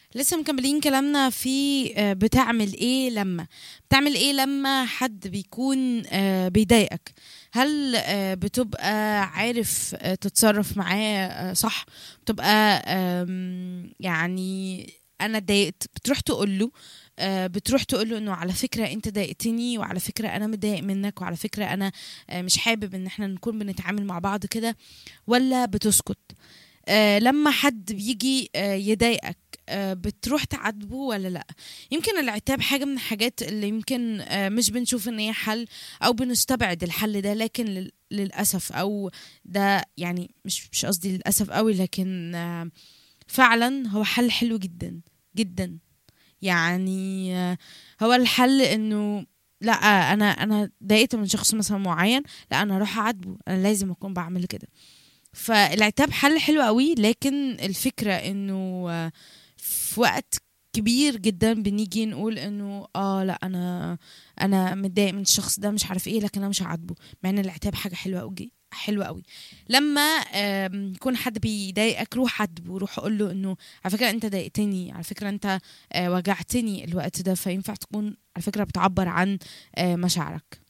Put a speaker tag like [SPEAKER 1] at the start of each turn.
[SPEAKER 1] لسه مكملين كلامنا في آه، بتعمل ايه لما بتعمل ايه لما حد بيكون آه، بيضايقك هل آه، بتبقى عارف آه، تتصرف معاه آه، صح بتبقى آم، يعني انا اتضايقت بتروح تقول له آه، بتروح تقول له انه على فكره انت ضايقتني وعلى فكره انا متضايق منك وعلى فكره انا آه، مش حابب ان احنا نكون بنتعامل مع بعض كده ولا بتسكت آه، لما حد بيجي آه، يضايقك آه، بتروح تعاتبه ولا لا يمكن العتاب حاجة من الحاجات اللي يمكن آه، مش بنشوف ان هي حل او بنستبعد الحل ده لكن لل- للأسف او ده يعني مش مش قصدي للأسف قوي لكن آه، فعلا هو حل حلو جدا جدا يعني آه، هو الحل انه لا انا انا ضايقت من شخص مثلا معين لا انا اروح اعاتبه انا لازم اكون بعمل كده فالعتاب حل حلو قوي لكن الفكرة انه آه، في وقت كبير جدا بنيجي نقول انه اه لا انا انا متضايق من الشخص ده مش عارف ايه لكن انا مش هعاتبه مع ان العتاب حاجة حلوة قوي حلوة قوي لما آم، يكون حد بيضايقك روح عاتبه روح قول له انه على فكرة انت ضايقتني على فكرة انت آه، وجعتني الوقت ده فينفع تكون على فكرة بتعبر عن آه، مشاعرك